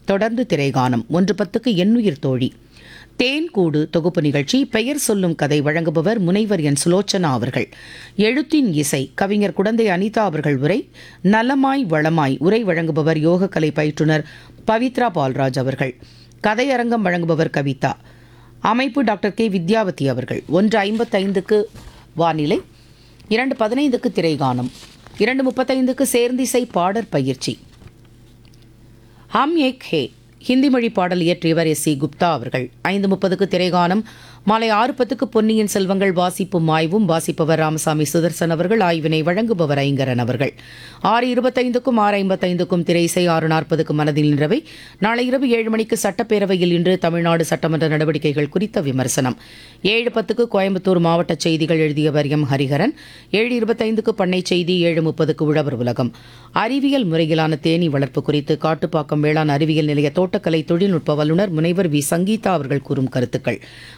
தொடர்ந்து திரைகானம் ஒன்று பத்துக்கு எண்ணுயிர் தோழி தேன் கூடு தொகுப்பு நிகழ்ச்சி பெயர் சொல்லும் கதை வழங்குபவர் முனைவர் என் சுலோச்சனா அவர்கள் எழுத்தின் இசை கவிஞர் குடந்தை அனிதா அவர்கள் உரை நலமாய் வளமாய் உரை வழங்குபவர் யோகக்கலை பயிற்றுனர் பவித்ரா பால்ராஜ் அவர்கள் கதையரங்கம் வழங்குபவர் கவிதா அமைப்பு டாக்டர் கே வித்யாவதி அவர்கள் ஒன்று ஐம்பத்தைந்துக்கு வானிலை இரண்டு பதினைந்துக்கு திரைகானம் இரண்டு முப்பத்தைந்துக்கு சேர்ந்திசை பாடற் பயிற்சி ஹம் ஏக் ஹே ஹிந்தி மொழி பாடல் இயற்றியவர் எஸ் சி குப்தா அவர்கள் ஐந்து முப்பதுக்கு திரைகானம் மாலை ஆறு பத்துக்கு பொன்னியின் செல்வங்கள் வாசிப்பும் ஆய்வும் வாசிப்பவர் ராமசாமி சுதர்சன் அவர்கள் ஆய்வினை வழங்குபவர் ஐங்கரன் அவர்கள் ஆறு இருபத்தைந்துக்கும் ஆறு ஐம்பத்தைந்துக்கும் திரை இசை ஆறு நாற்பதுக்கு மனதில் நின்றவை நாளை இரவு ஏழு மணிக்கு சட்டப்பேரவையில் இன்று தமிழ்நாடு சட்டமன்ற நடவடிக்கைகள் குறித்த விமர்சனம் ஏழு பத்துக்கு கோயம்புத்தூர் மாவட்ட செய்திகள் எழுதியவர் எம் ஹரிஹரன் ஏழு இருபத்தைந்துக்கு பண்ணை செய்தி ஏழு முப்பதுக்கு உழவர் உலகம் அறிவியல் முறையிலான தேனீ வளர்ப்பு குறித்து காட்டுப்பாக்கம் வேளாண் அறிவியல் நிலைய தோட்டக்கலை தொழில்நுட்ப வல்லுநர் முனைவர் வி சங்கீதா அவர்கள் கூறும் கருத்துக்கள்